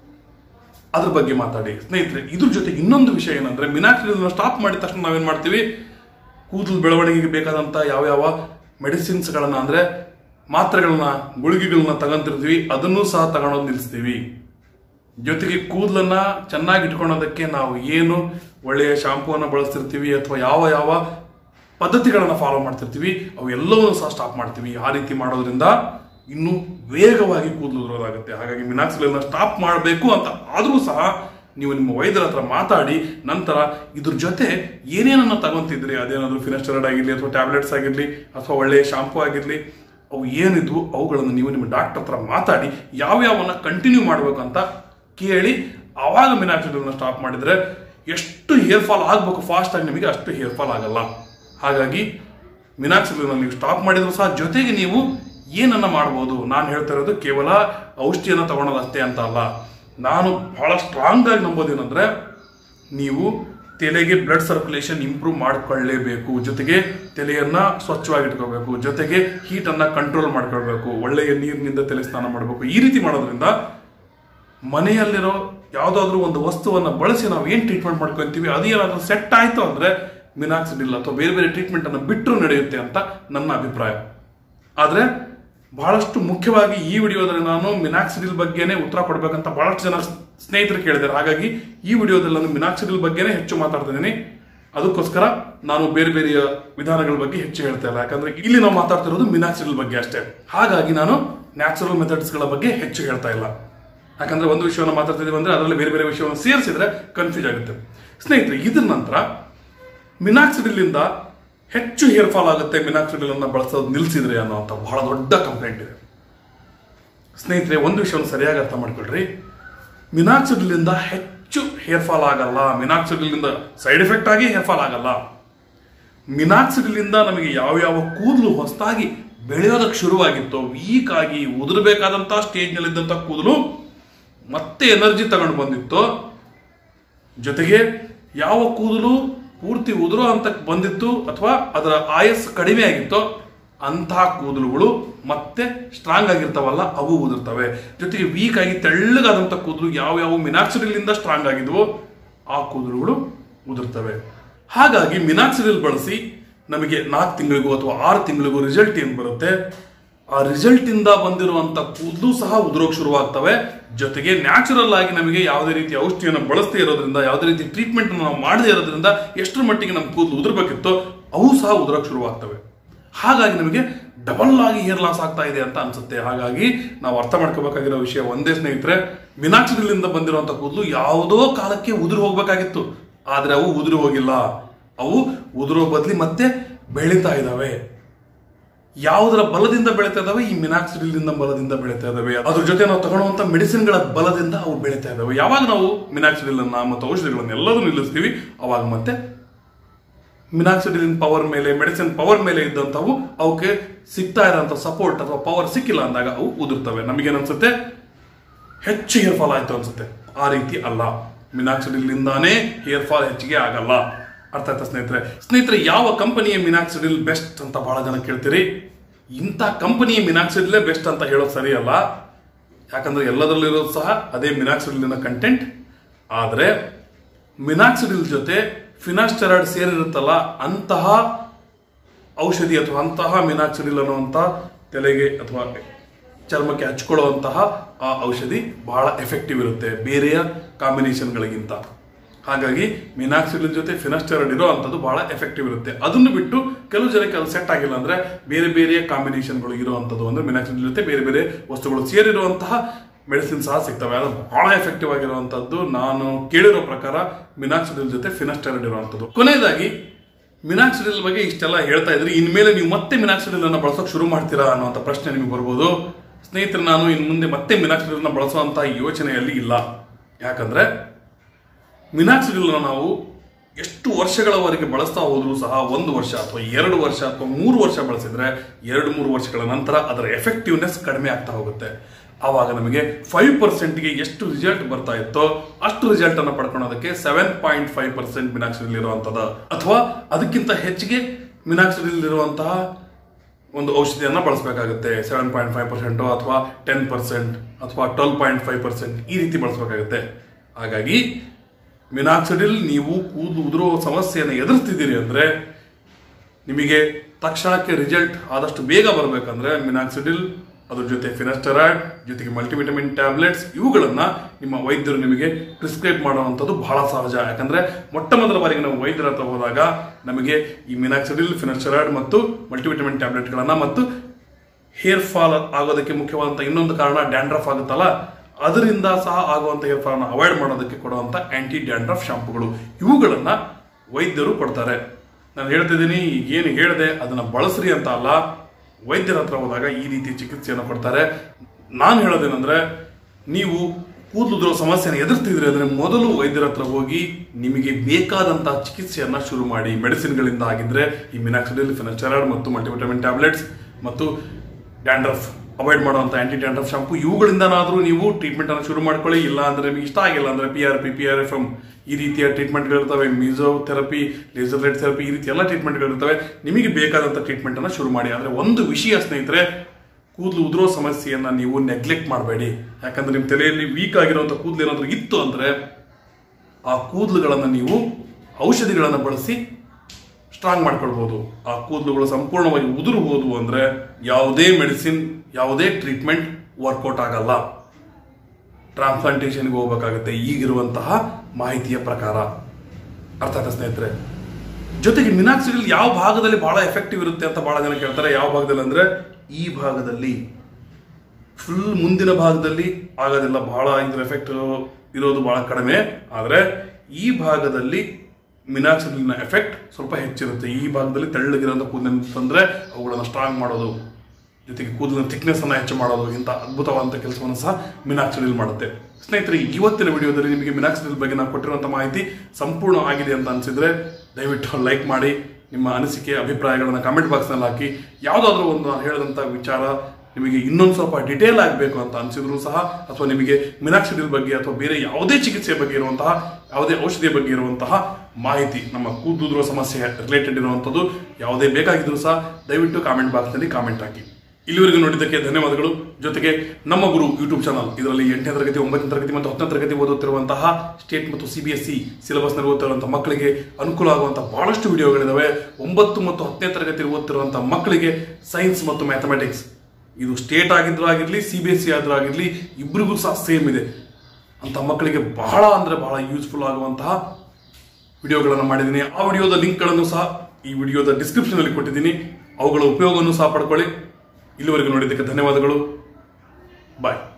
ಅದ್ರ ಬಗ್ಗೆ ಮಾತಾಡಿ ಸ್ನೇಹಿತರೆ ಇದ್ರ ಜೊತೆ ಇನ್ನೊಂದು ವಿಷಯ ಏನಂದ್ರೆ ಮಿನಾಕ್ಸಿಡಿಲ್ ಸ್ಟಾಪ್ ಮಾಡಿದ ತಕ್ಷಣ ನಾವೇನ್ ಮಾಡ್ತೀವಿ ಕೂದಲು ಬೆಳವಣಿಗೆಗೆ ಬೇಕಾದಂತ ಯಾವ್ಯಾವ ಮೆಡಿಸಿನ್ಸ್ಗಳನ್ನ ಅಂದ್ರೆ ಮಾತ್ರೆಗಳನ್ನ ಗುಳಿಗೆಗಳನ್ನ ತಗೊಂತಿರ್ತೀವಿ ಅದನ್ನು ಸಹ ತಗೊಳೋದು ನಿಲ್ಲಿಸ್ತೀವಿ ಜೊತೆಗೆ ಕೂದಲನ್ನ ಚೆನ್ನಾಗಿ ಇಟ್ಕೊಳ್ಳೋದಕ್ಕೆ ನಾವು ಏನು ಒಳ್ಳೆಯ ಶಾಂಪೂವನ್ನು ಬಳಸ್ತಿರ್ತೀವಿ ಅಥವಾ ಯಾವ ಯಾವ ಪದ್ಧತಿಗಳನ್ನ ಫಾಲೋ ಮಾಡ್ತಿರ್ತೀವಿ ಅವು ಎಲ್ಲವನ್ನೂ ಸಹ ಸ್ಟಾಪ್ ಮಾಡ್ತೀವಿ ಆ ರೀತಿ ಮಾಡೋದ್ರಿಂದ ಇನ್ನೂ ವೇಗವಾಗಿ ಕೂದಲು ಉದುರೋದಾಗುತ್ತೆ ಹಾಗಾಗಿ ಮಿನಾಕ್ಸಿಲನ್ನ ಸ್ಟಾಪ್ ಮಾಡಬೇಕು ಅಂತ ಆದರೂ ಸಹ ನೀವು ನಿಮ್ಮ ವೈದ್ಯರ ಹತ್ರ ಮಾತಾಡಿ ನಂತರ ಇದ್ರ ಜೊತೆ ಏನೇನನ್ನ ತಗೊಂತಿದ್ರಿ ಅದೇನಾದ್ರೂ ಫಿನಸ್ಟರಡ್ ಆಗಿರ್ಲಿ ಅಥವಾ ಟ್ಯಾಬ್ಲೆಟ್ಸ್ ಆಗಿರ್ಲಿ ಅಥವಾ ಒಳ್ಳೆಯ ಶಾಂಪೂ ಆಗಿರ್ಲಿ ಅವು ಏನಿದ್ವು ಅವುಗಳನ್ನು ನೀವು ನಿಮ್ಮ ಡಾಕ್ಟರ್ ಹತ್ರ ಮಾತಾಡಿ ಯಾವ್ಯಾವನ್ನ ಕಂಟಿನ್ಯೂ ಮಾಡಬೇಕು ಅಂತ ಕೇಳಿ ಆವಾಗ ಮಿನಾಕ್ಸಿಡಲ್ನ ಸ್ಟಾಪ್ ಮಾಡಿದ್ರೆ ಎಷ್ಟು ಹೇರ್ ಫಾಲ್ ಆಗಬೇಕು ಫಾಸ್ಟ್ ಆಗಿ ನಿಮಗೆ ಅಷ್ಟು ಹೇರ್ ಫಾಲ್ ಆಗಲ್ಲ ಹಾಗಾಗಿ ಮಿನಾಕ್ಸಿಡಲ್ನ ನೀವು ಸ್ಟಾಪ್ ಮಾಡಿದ್ರು ಸಹ ಜೊತೆಗೆ ನೀವು ಏನನ್ನ ಮಾಡಬಹುದು ನಾನು ಹೇಳ್ತಾ ಇರೋದು ಕೇವಲ ಔಷಧಿಯನ್ನ ತಗೊಳೋದು ಅಷ್ಟೇ ಅಂತ ಅಲ್ಲ ನಾನು ಬಹಳ ಸ್ಟ್ರಾಂಗ್ ಆಗಿ ನಂಬೋದೇನಂದ್ರೆ ನೀವು ತಲೆಗೆ ಬ್ಲಡ್ ಸರ್ಕ್ಯುಲೇಷನ್ ಇಂಪ್ರೂವ್ ಮಾಡ್ಕೊಳ್ಳೇಬೇಕು ಜೊತೆಗೆ ತಲೆಯನ್ನ ಸ್ವಚ್ಛವಾಗಿ ಇಟ್ಕೋಬೇಕು ಜೊತೆಗೆ ಹೀಟ್ ಅನ್ನ ಕಂಟ್ರೋಲ್ ಮಾಡ್ಕೊಳ್ಬೇಕು ಒಳ್ಳೆಯ ನೀರಿನಿಂದ ತಲೆ ಸ್ನಾನ ಮಾಡಬೇಕು ಈ ರೀತಿ ಮಾಡೋದ್ರಿಂದ ಮನೆಯಲ್ಲಿರೋ ಯಾವುದಾದ್ರೂ ಒಂದು ವಸ್ತುವನ್ನ ಬಳಸಿ ನಾವು ಏನ್ ಟ್ರೀಟ್ಮೆಂಟ್ ಮಾಡ್ಕೊಂತೀವಿ ಅದು ಏನಾದ್ರೂ ಸೆಟ್ ಆಯ್ತು ಅಂದ್ರೆ ಮಿನಾಕ್ಸಿಡಿಲ್ ಅಥವಾ ಬೇರೆ ಬೇರೆ ಟ್ರೀಟ್ಮೆಂಟ್ ಅನ್ನು ಬಿಟ್ಟರು ನಡೆಯುತ್ತೆ ಅಂತ ನನ್ನ ಅಭಿಪ್ರಾಯ ಆದ್ರೆ ಬಹಳಷ್ಟು ಮುಖ್ಯವಾಗಿ ಈ ವಿಡಿಯೋದಲ್ಲಿ ನಾನು ಮಿನಾಕ್ಸಿಡಿಲ್ ಬಗ್ಗೆನೇ ಉತ್ತರ ಕೊಡ್ಬೇಕಂತ ಬಹಳಷ್ಟು ಜನ ಸ್ನೇಹಿತರು ಕೇಳಿದ್ದಾರೆ ಹಾಗಾಗಿ ಈ ವಿಡಿಯೋದಲ್ಲಿ ನಾನು ಮಿನಾಕ್ಸಿಡಿಲ್ ಬಗ್ಗೆನೇ ಹೆಚ್ಚು ಮಾತಾಡ್ತಾ ಇದ್ದೀನಿ ಅದಕ್ಕೋಸ್ಕರ ನಾನು ಬೇರೆ ಬೇರೆ ವಿಧಾನಗಳ ಬಗ್ಗೆ ಹೆಚ್ಚು ಹೇಳ್ತಾ ಇಲ್ಲ ಯಾಕಂದ್ರೆ ಇಲ್ಲಿ ನಾವು ಮಾತಾಡ್ತಿರೋದು ಮಿನಾಕ್ಸಿಡಿಲ್ ಬಗ್ಗೆ ಅಷ್ಟೇ ಹಾಗಾಗಿ ನಾನು ನ್ಯಾಚುರಲ್ ಮೆಥಡ್ಸ್ಗಳ ಬಗ್ಗೆ ಹೆಚ್ಚು ಹೇಳ್ತಾ ಇಲ್ಲ ಯಾಕಂದ್ರೆ ಒಂದು ವಿಷಯವನ್ನು ಮಾತಾಡ್ತಿದ್ದೀವಿ ಅಂದ್ರೆ ಅದರಲ್ಲಿ ಬೇರೆ ಬೇರೆ ವಿಷಯವನ್ನು ಸೇರಿಸಿದ್ರೆ ಕನ್ಫ್ಯೂಸ್ ಆಗುತ್ತೆ ಸ್ನೇಹಿತರೆ ಇದ್ರ ನಂತರ ಮಿನಾಕ್ಸಿಡಿಲ್ ಇಂದ ಹೆಚ್ಚು ಹೇರ್ ಫಾಲ್ ಆಗುತ್ತೆ ಮಿನಾಕ್ಸಿಡಿಲ್ ಅನ್ನ ಬಳಸೋದು ನಿಲ್ಸಿದ್ರೆ ಅನ್ನೋಂಥ ಬಹಳ ದೊಡ್ಡ ಕಂಪ್ಲೇಂಟ್ ಇದೆ ಸ್ನೇಹಿತರೆ ಒಂದು ವಿಷಯವನ್ನು ಸರಿಯಾಗಿ ಅರ್ಥ ಮಾಡ್ಕೊಳ್ರಿ ಮಿನಾಕ್ಸಿಡಿಲ್ ಇಂದ ಹೆಚ್ಚು ಹೇರ್ ಫಾಲ್ ಆಗಲ್ಲ ಮಿನಾಕ್ಸಿಡಿಲ್ ಇಂದ ಸೈಡ್ ಎಫೆಕ್ಟ್ ಆಗಿ ಹೇರ್ ಫಾಲ್ ಆಗಲ್ಲ ಮಿನಾಕ್ಸಿಡಿಲ್ ಇಂದ ನಮಗೆ ಯಾವ್ಯಾವ ಕೂದಲು ಹೊಸದಾಗಿ ಬೆಳೆಯೋದಕ್ಕೆ ಶುರುವಾಗಿತ್ತೋ ವೀಕ್ ಆಗಿ ಉದುರಬೇಕಾದಂತ ಸ್ಟೇಜ್ ನಲ್ಲಿದ್ದಂತ ಕೂದಲು ಮತ್ತೆ ಎನರ್ಜಿ ತಗೊಂಡು ಬಂದಿತ್ತೋ ಜೊತೆಗೆ ಯಾವ ಕೂದಲು ಪೂರ್ತಿ ಉದುರೋ ಹಂತಕ್ಕೆ ಬಂದಿತ್ತು ಅಥವಾ ಅದರ ಆಯಸ್ ಕಡಿಮೆ ಆಗಿತ್ತೋ ಅಂತಹ ಕೂದಲುಗಳು ಮತ್ತೆ ಸ್ಟ್ರಾಂಗ್ ಆಗಿರ್ತಾವಲ್ಲ ಅವು ಉದುರ್ತವೆ ಜೊತೆಗೆ ವೀಕ್ ಆಗಿ ತೆಳ್ಳಗಾದಂಥ ಕೂದಲು ಯಾವ ಯಾವ ಮಿನಾಕ್ಸಿಡಿಲ್ ಇಂದ ಸ್ಟ್ರಾಂಗ್ ಆಗಿದ್ವೋ ಆ ಕೂದಲುಗಳು ಉದುರ್ತವೆ ಹಾಗಾಗಿ ಮಿನಾಕ್ಸಿಡಿಲ್ ಬಳಸಿ ನಮಗೆ ನಾಲ್ಕು ತಿಂಗಳಿಗೂ ಅಥವಾ ಆರು ತಿಂಗಳಿಗೂ ರಿಸಲ್ಟ್ ಏನು ಬರುತ್ತೆ ಆ ರಿಸಲ್ಟ್ ಇಂದ ಬಂದಿರುವಂತ ಕೂದಲು ಸಹ ಉದುರೋಕ್ ಶುರುವಾಗ್ತವೆ ಜೊತೆಗೆ ನ್ಯಾಚುರಲ್ ಆಗಿ ನಮಗೆ ಯಾವುದೇ ರೀತಿ ಔಷಧಿಯನ್ನು ಬಳಸದೇ ಇರೋದ್ರಿಂದ ಯಾವುದೇ ರೀತಿ ಟ್ರೀಟ್ಮೆಂಟ್ ನಾವು ಮಾಡದೇ ಇರೋದ್ರಿಂದ ಎಷ್ಟರ ಮಟ್ಟಿಗೆ ನಮ್ಮ ಕೂದಲು ಉದುರ್ಬೇಕಿತ್ತೋ ಅವು ಸಹ ಉದುರೋಕ್ ಶುರುವಾಗ್ತವೆ ಹಾಗಾಗಿ ನಮಗೆ ಡಬಲ್ ಆಗಿ ಹೇರ್ ಲಾಸ್ ಆಗ್ತಾ ಇದೆ ಅಂತ ಅನ್ಸುತ್ತೆ ಹಾಗಾಗಿ ನಾವು ಅರ್ಥ ಮಾಡ್ಕೋಬೇಕಾಗಿರೋ ವಿಷಯ ಒಂದೇ ಸ್ನೇಹಿತರೆ ಮಿನಾಕ್ಸಿಡಿಲಿಂದ ಬಂದಿರುವಂತ ಕೂದಲು ಯಾವುದೋ ಕಾಲಕ್ಕೆ ಉದುರು ಹೋಗ್ಬೇಕಾಗಿತ್ತು ಆದ್ರೆ ಅವು ಉದುರು ಹೋಗಿಲ್ಲ ಅವು ಉದುರೋ ಬದಲಿ ಮತ್ತೆ ಬೆಳೀತಾ ಇದಾವೆ ಯಾವುದರ ಬಲದಿಂದ ಬೆಳೀತಾ ಇದಾವೆ ಈ ಮಿನಾಕ್ಸಿಡಿಲ್ನಿಂದ ಬಲದಿಂದ ಬೆಳೀತಾ ಇದಾವೆ ಅದ್ರ ಜೊತೆ ನಾವು ತಗೊಳ್ಳುವಂತ ಮೆಡಿಸಿನ್ಗಳ ಬಲದಿಂದ ಅವು ಬೆಳೀತಾ ಇದಾವೆ ಯಾವಾಗ ನಾವು ಮಿನಾಕ್ಸಿಡಿಲ್ ಅನ್ನ ಮತ್ತು ಔಷಧಿಗಳನ್ನ ಎಲ್ಲದೂ ನಿಲ್ಲಿಸ್ತೀವಿ ಅವಾಗ ಮತ್ತೆ ಮಿನಾಕ್ಸಿಡಿಲಿನ್ ಪವರ್ ಮೇಲೆ ಮೆಡಿಸಿನ್ ಪವರ್ ಮೇಲೆ ಇದ್ದಂಥವು ಅವಕ್ಕೆ ಸಿಗ್ತಾ ಇರೋಂಥ ಸಪೋರ್ಟ್ ಅಥವಾ ಪವರ್ ಸಿಕ್ಕಿಲ್ಲ ಅಂದಾಗ ಅವು ಉದುರ್ತವೆ ನಮಗೇನನ್ಸುತ್ತೆ ಹೆಚ್ಚು ಹೇರ್ ಫಾಲ್ ಆಯ್ತು ಅನ್ಸುತ್ತೆ ಆ ರೀತಿ ಅಲ್ಲ ಮಿನಾಕ್ಸಿಡಿಲ್ನಿಂದಾನೇ ಹೇರ್ ಫಾಲ್ ಹೆಚ್ಚಿಗೆ ಆಗಲ್ಲ ಅರ್ಥ ಆಯ್ತಾ ಸ್ನೇಹಿತರೆ ಸ್ನೇಹಿತರೆ ಯಾವ ಕಂಪನಿಯ ಮಿನಾಕ್ಸಿಡಿಲ್ ಬೆಸ್ಟ್ ಅಂತ ಬಹಳ ಜನ ಕೇಳ್ತೀರಿ ಇಂಥ ಕಂಪನಿಯ ಮಿನಾಕ್ಸಿಡಿಲೇ ಬೆಸ್ಟ್ ಅಂತ ಹೇಳೋದು ಸರಿಯಲ್ಲ ಯಾಕಂದ್ರೆ ಎಲ್ಲದರಲ್ಲಿರೋದು ಸಹ ಅದೇ ಮಿನಾಕ್ಸಿಡಿಲಿನ ಕಂಟೆಂಟ್ ಆದರೆ ಮಿನಾಕ್ಸಿಡಿಲ್ ಜೊತೆ ಫಿನಾಸ್ಟೆರಾಯ್ಡ್ ಸೇರಿರುತ್ತಲ್ಲ ಅಂತಹ ಔಷಧಿ ಅಥವಾ ಅಂತಹ ಮಿನಾಕ್ಸಿಡಿಲ್ ಅನ್ನುವಂಥ ತಲೆಗೆ ಅಥವಾ ಚರ್ಮಕ್ಕೆ ಹಚ್ಕೊಳ್ಳುವಂತಹ ಆ ಔಷಧಿ ಬಹಳ ಎಫೆಕ್ಟಿವ್ ಇರುತ್ತೆ ಬೇರೆಯ ಕಾಂಬಿನೇಷನ್ಗಳಿಗಿಂತ ಹಾಗಾಗಿ ಮಿನಾಕ್ಸಿಡಿಲ್ ಜೊತೆ ಫಿನಾಸ್ಟೆರಾಯ್ಡ್ ಇರೋ ಅಂಥದ್ದು ಬಹಳ ಎಫೆಕ್ಟಿವ್ ಇರುತ್ತೆ ಅದನ್ನು ಬಿಟ್ಟು ಕೆಲವು ಜನಕ್ಕೆ ಅದು ಸೆಟ್ ಆಗಿಲ್ಲ ಅಂದ್ರೆ ಬೇರೆ ಬೇರೆ ಕಾಂಬಿನೇಷನ್ಗಳು ಇರುವಂಥದ್ದು ಅಂದ್ರೆ ಮಿನಾಕ್ಸಿಡಿಲ್ ಜೊತೆ ಬೇರೆ ಬೇರೆ ವಸ್ತುಗಳು ಸೇರಿರುವಂತಹ ಮೆಡಿಸಿನ್ ಸಹ ಸಿಗ್ತವೆ ಅದು ಬಹಳ ಎಫೆಕ್ಟಿವ್ ಆಗಿರುವಂಥದ್ದು ನಾನು ಕೇಳಿರೋ ಪ್ರಕಾರ ಮಿನಾಕ್ಸಿಡಿಲ್ ಜೊತೆ ಫಿನಾಸ್ಟೆರಾಯ್ಡ್ ಇರುವಂಥದ್ದು ಕೊನೆಯದಾಗಿ ಮಿನಾಕ್ಸಿಡಿಲ್ ಬಗ್ಗೆ ಇಷ್ಟೆಲ್ಲ ಹೇಳ್ತಾ ಇದ್ರಿ ಇನ್ಮೇಲೆ ನೀವು ಮತ್ತೆ ಮಿನಾಕ್ಸಿಡಿಲ್ ಅನ್ನ ಬಳಸೋಕೆ ಶುರು ಮಾಡ್ತೀರಾ ಅನ್ನುವಂಥ ಪ್ರಶ್ನೆ ನಿಮಗೆ ಬರ್ಬೋದು ಸ್ನೇಹಿತರೆ ನಾನು ಇನ್ನು ಮುಂದೆ ಮತ್ತೆ ಮಿನಾಕ್ಸಿಡಿಲ್ ನ ಬಳಸುವಂತ ಯೋಚನೆಯಲ್ಲಿ ಇಲ್ಲ ಯಾಕಂದ್ರೆ ಮಿನಾಕ್ಸಿಡಿಲ್ ನಾವು ಎಷ್ಟು ವರ್ಷಗಳವರೆಗೆ ಬಳಸ್ತಾ ಹೋದ್ರೂ ಸಹ ಒಂದು ವರ್ಷ ಅಥವಾ ಎರಡು ವರ್ಷ ಅಥವಾ ಮೂರು ವರ್ಷ ಬಳಸಿದ್ರೆ ಎರಡು ಮೂರು ವರ್ಷಗಳ ನಂತರ ಅದರ ಎಫೆಕ್ಟಿವ್ನೆಸ್ ಕಡಿಮೆ ಆಗ್ತಾ ಹೋಗುತ್ತೆ ಆವಾಗ ನಮಗೆ ಫೈವ್ ಪರ್ಸೆಂಟ್ಗೆ ಎಷ್ಟು ರಿಸಲ್ಟ್ ಬರ್ತಾ ಇತ್ತೋ ಅಷ್ಟು ರಿಸಲ್ಟ್ ಅನ್ನು ಪಡ್ಕೊಳ್ಳೋದಕ್ಕೆ seven point five percent minoxidil ಇರುವಂತದ ಅಥವಾ ಅದಕ್ಕಿಂತ ಹೆಚ್ಚಿಗೆ ಮಿನಾಕ್ಸಿಡಿಲ್ ಇರುವಂತಹ ಒಂದು ಔಷಧಿಯನ್ನ ಬಳಸಬೇಕಾಗುತ್ತೆ ಸೆವೆನ್ ಪಾಯಿಂಟ್ ಫೈವ್ ಪರ್ಸೆಂಟ್ ಅಥವಾ ಟೆನ್ ಪರ್ಸೆಂಟ್ ಅಥವಾ ಟ್ವೆಲ್ ಪಾಯಿಂಟ್ ಫೈವ್ ಪರ್ಸೆಂಟ್ ಈ ರೀತಿ ಬಳಸಬೇಕಾಗುತ್ತೆ ಹಾಗಾಗಿ ಮಿನಾಕ್ಸಿಡಿಲ್ ನೀವು ಕೂದಲು ಉದುರೋ ಸಮಸ್ಯೆಯನ್ನು ಎದುರಿಸ್ತಿದ್ದೀರಿ ಅಂದ್ರೆ ನಿಮಗೆ ತಕ್ಷಣಕ್ಕೆ ರಿಸಲ್ಟ್ ಆದಷ್ಟು ಬೇಗ ಬರಬೇಕಂದ್ರೆ ಮಿನಾಕ್ಸಿಡಿಲ್ ಅದ್ರ ಜೊತೆ ಫಿನಸ್ಟರಾಯ್ಡ್ ಜೊತೆಗೆ ಮಲ್ಟಿವಿಟಮಿನ್ ಟ್ಯಾಬ್ಲೆಟ್ಸ್ ಇವುಗಳನ್ನ ನಿಮ್ಮ ವೈದ್ಯರು ನಿಮಗೆ ಪ್ರಿಸ್ಕ್ರೈಬ್ ಮಾಡುವಂಥದ್ದು ಬಹಳ ಸಹಜ ಯಾಕಂದ್ರೆ ಮೊಟ್ಟ ಮೊದಲ ಬಾರಿಗೆ ನಾವು ವೈದ್ಯರ ಹತ್ರ ಹೋದಾಗ ನಮಗೆ ಈ ಮಿನಾಕ್ಸಿಡಿಲ್ ಫಿನಸ್ಟರಾಯ್ಡ್ ಮತ್ತು ಮಲ್ಟಿವಿಟಮಿನ್ ಟ್ಯಾಬ್ಲೆಟ್ಗಳನ್ನ ಮತ್ತು ಹೇರ್ ಫಾಲ್ ಆಗೋದಕ್ಕೆ ಮುಖ್ಯವಾದಂಥ ಇನ್ನೊಂದು ಕಾರಣ ಡ್ಯಾಂಡ್ರಫ್ ಆಗುತ್ತಲ್ಲ ಅದರಿಂದ ಸಹ ಆಗುವಂಥ ಹೇರ್ ಫಾಲ್ ಅವಾಯ್ಡ್ ಮಾಡೋದಕ್ಕೆ ಕೊಡುವಂಥ ಆಂಟಿ ಡ್ಯಾಂಡ್ರಫ್ ಶಾಂಪುಗಳು ಇವುಗಳನ್ನ ವೈದ್ಯರು ಕೊಡ್ತಾರೆ ನಾನು ಹೇಳ್ತಿದ್ದೀನಿ ಏನು ಹೇಳಿದೆ ಅದನ್ನ ಬಳಸ್ರಿ ಅಂತ ಅಲ್ಲ ವೈದ್ಯರ ಹತ್ರ ಹೋದಾಗ ಈ ರೀತಿ ಚಿಕಿತ್ಸೆಯನ್ನು ಕೊಡ್ತಾರೆ ನಾನು ಹೇಳೋದೇನೆಂದ್ರೆ ನೀವು ಕೂದಲು ಸಮಸ್ಯೆನ ಎದುರ್ತಿದ್ರೆ ಅಂದ್ರೆ ಮೊದಲು ವೈದ್ಯರ ಹತ್ರ ಹೋಗಿ ನಿಮಗೆ ಬೇಕಾದಂತಹ ಚಿಕಿತ್ಸೆಯನ್ನ ಶುರು ಮಾಡಿ ಮೆಡಿಸಿನ್ಗಳಿಂದ ಆಗಿದ್ರೆ ಈ ಮಿನಾಕ್ಸಿಡಿಲ್ ಫಿನಸ್ಟೆರಾಯ್ಡ್ ಮತ್ತು ಮಲ್ಟಿವಿಟಮಿನ್ ಟ್ಯಾಬ್ಲೆಟ್ಸ್ ಮತ್ತು ಡ್ಯಾಂಡ್ರಫ್ ಅವಾಯ್ಡ್ ಮಾಡುವಂತ ಆಂಟಿ ಡ್ಯಾಂಡ್ರಫ್ ಶಾಂಪು ಇವುಗಳಿಂದನಾದ್ರೂ ನೀವು ಟ್ರೀಟ್ಮೆಂಟ್ ಅನ್ನು ಶುರು ಮಾಡ್ಕೊಳ್ಳಿ ಇಲ್ಲ ಅಂದ್ರೆ ನಿಮಗೆ ಇಷ್ಟ ಆಗಿಲ್ಲ ಅಂದ್ರೆ P R P P R F M ಈ ರೀತಿಯ ಟ್ರೀಟ್ಮೆಂಟ್ಗಳಿರ್ತವೆ mesotherapy laser light therapy ಈ ರೀತಿ ಎಲ್ಲ ಟ್ರೀಟ್ಮೆಂಟ್ಗಳಿರ್ತವೆ ನಿಮಗೆ ಬೇಕಾದಂಥ ಟ್ರೀಟ್ಮೆಂಟ್ ಅನ್ನು ಶುರು ಮಾಡಿ ಆದ್ರೆ ಒಂದು ವಿಷಯ ಸ್ನೇಹಿತರೆ ಕೂದಲು ಉದುರೋ ಸಮಸ್ಯೆಯನ್ನ ನೀವು ನೆಗ್ಲೆಕ್ಟ್ ಮಾಡಬೇಡಿ ಯಾಕಂದ್ರೆ ನಿಮ್ಮ ತಲೆಯಲ್ಲಿ ವೀಕ್ ಆಗಿರುವಂಥ ಕೂದಲು ಏನಾದರೂ ಇತ್ತು ಅಂದ್ರೆ ಆ ಕೂದಲುಗಳನ್ನು ನೀವು ಔಷಧಿಗಳನ್ನು ಬಳಸಿ ಸ್ಟ್ರಾಂಗ್ ಮಾಡ್ಕೊಳ್ಬಹುದು ಆ ಕೂದಲುಗಳು ಸಂಪೂರ್ಣವಾಗಿ ಉದುರು ಹೋದವು ಅಂದ್ರೆ ಯಾವುದೇ ಮೆಡಿಸಿನ್ ಯಾವುದೇ ಟ್ರೀಟ್ಮೆಂಟ್ ವರ್ಕೌಟ್ ಆಗಲ್ಲ ಟ್ರಾನ್ಸ್ಪ್ಲಾಂಟೇಷನ್ಗೆ ಹೋಗ್ಬೇಕಾಗುತ್ತೆ ಈಗಿರುವಂತಹ ಮಾಹಿತಿಯ ಪ್ರಕಾರ ಅರ್ಥ ಆಯ್ತಾ ಸ್ನೇಹಿತರೆ ಜೊತೆಗೆ ಮಿನಾಕ್ಸಿಡಿಲ್ ಯಾವ ಭಾಗದಲ್ಲಿ ಬಹಳ ಎಫೆಕ್ಟಿವ್ ಇರುತ್ತೆ ಅಂತ ಬಹಳ ಜನ ಕೇಳ್ತಾರೆ ಯಾವ ಭಾಗದಲ್ಲಿ ಅಂದ್ರೆ ಈ ಭಾಗದಲ್ಲಿ ಫುಲ್ ಮುಂದಿನ ಭಾಗದಲ್ಲಿ ಆಗೋದಿಲ್ಲ ಬಹಳ ಇದ್ರ ಎಫೆಕ್ಟ್ ಇರೋದು ಬಹಳ ಕಡಿಮೆ ಆದರೆ ಈ ಭಾಗದಲ್ಲಿ ಮಿನಾಕ್ಸಿಡಿಲ್ನ ಎಫೆಕ್ಟ್ ಸ್ವಲ್ಪ ಹೆಚ್ಚಿರುತ್ತೆ ಈ ಭಾಗದಲ್ಲಿ ತೆಳ್ಳಗಿರೋಂಥ ಕೂದಲು ತಂದ್ರೆ ಅವುಗಳನ್ನು ಸ್ಟ್ರಾಂಗ್ ಮಾಡೋದು ಜೊತೆಗೆ ಕೂದಲಿನ ಥಿಕ್ನೆಸ್ ಅನ್ನ ಹೆಚ್ಚು ಮಾಡೋದು ಇಂಥ ಅದ್ಭುತವಾದಂಥ ಕೆಲಸವನ್ನು ಸಹ ಮಿನಾಕ್ಸಿಡಿಲ್ ಮಾಡುತ್ತೆ ಸ್ನೇಹಿತರೆ ಇವತ್ತಿನ ವಿಡಿಯೋದಲ್ಲಿ ನಿಮಗೆ ಮಿನಾಕ್ಸಿಡಿಲ್ ಬಗ್ಗೆ ನಾನು ಕೊಟ್ಟಿರುವಂಥ ಮಾಹಿತಿ ಸಂಪೂರ್ಣ ಆಗಿದೆ ಅಂತ ಅನಿಸಿದ್ರೆ ದಯವಿಟ್ಟು ಲೈಕ್ ಮಾಡಿ ನಿಮ್ಮ ಅನಿಸಿಕೆ ಅಭಿಪ್ರಾಯಗಳನ್ನು ಕಮೆಂಟ್ ಬಾಕ್ಸ್ನಲ್ಲಿ ಹಾಕಿ ಯಾವುದಾದ್ರೂ ಒಂದು ನಾನು ಹೇಳಿದಂಥ ವಿಚಾರ ನಿಮಗೆ ಇನ್ನೊಂದು ಸ್ವಲ್ಪ ಡಿಟೇಲ್ ಆಗಬೇಕು ಅಂತ ಅನಿಸಿದ್ರು ಸಹ ಅಥವಾ ನಿಮಗೆ ಮಿನಾಕ್ಸಿಡಿಲ್ ಬಗ್ಗೆ ಅಥವಾ ಬೇರೆ ಯಾವುದೇ ಚಿಕಿತ್ಸೆಯ ಬಗ್ಗೆ ಇರುವಂತಹ ಯಾವುದೇ ಔಷಧಿಯ ಬಗ್ಗೆ ಇರುವಂತಹ ಮಾಹಿತಿ ನಮ್ಮ ಕೂದಲು ಸಮಸ್ಯೆ ರಿಲೇಟೆಡ್ ಇರುವಂಥದ್ದು ಯಾವುದೇ ಬೇಕಾಗಿದ್ರು ಸಹ ದಯವಿಟ್ಟು ಕಾಮೆಂಟ್ ಬಾಕ್ಸ್ನಲ್ಲಿ ಕಾಮೆಂಟ್ ಹಾಕಿ ಇಲ್ಲಿವರೆಗೂ ನೋಡಿದ್ದಕ್ಕೆ ಧನ್ಯವಾದಗಳು ಜೊತೆಗೆ ನಮ್ಮ ಗುರು ಯೂಟ್ಯೂಬ್ ಚಾನಲ್ ಇದರಲ್ಲಿ ಎಂಟನೇ ತರಗತಿ ಒಂಬತ್ತನೇ ತರಗತಿ ಮತ್ತು ಹತ್ತನೇ ತರಗತಿ ಓದುತ್ತಿರುವಂತಹ ಸ್ಟೇಟ್ ಮತ್ತು ಸಿ ಬಿ ಎಸ್ ಸಿ ಸಿಲೆಬಸ್ನಲ್ಲಿ ಓದುತ್ತಿರುವಂತಹ ಮಕ್ಕಳಿಗೆ ಅನುಕೂಲ ಆಗುವಂತಹ ಬಹಳಷ್ಟು ವಿಡಿಯೋಗಳಿದಾವೆ ಒಂಬತ್ತು ಮತ್ತು ಹತ್ತನೇ ತರಗತಿ ಓದ್ತಿರುವಂತಹ ಮಕ್ಕಳಿಗೆ ಸೈನ್ಸ್ ಮತ್ತು ಮ್ಯಾಥಮೆಟಿಕ್ಸ್ ಇದು ಸ್ಟೇಟ್ ಆಗಿದ್ರು ಆಗಿರಲಿ ಸಿ ಬಿ ಎಸ್ ಸಿ ಆದ್ರೂ ಆಗಿರಲಿ ಇಬ್ಬರಿಗೂ ಸಹ ಸೇಮ್ ಇದೆ ಅಂತ ಮಕ್ಕಳಿಗೆ ಬಹಳ ಅಂದ್ರೆ ಬಹಳ ಯೂಸ್ಫುಲ್ ಆಗುವಂತಹ ವಿಡಿಯೋಗಳನ್ನು ಮಾಡಿದ್ದೀನಿ ಆ ವಿಡಿಯೋದ ಲಿಂಕ್ಗಳನ್ನು ಸಹ ಈ ವಿಡಿಯೋದ ಡಿಸ್ಕ್ರಿಪ್ಷನ್ ಅಲ್ಲಿ ಕೊಟ್ಟಿದ್ದೀನಿ ಅವುಗಳ ಉಪಯೋಗವನ್ನು ಸಹ ಪಡ್ಕೊಳ್ಳಿ ಇಲ್ಲಿವರೆಗೂ ನೋಡಿದ್ದಕ್ಕೆ ಧನ್ಯವಾದಗಳು ಬಾಯ್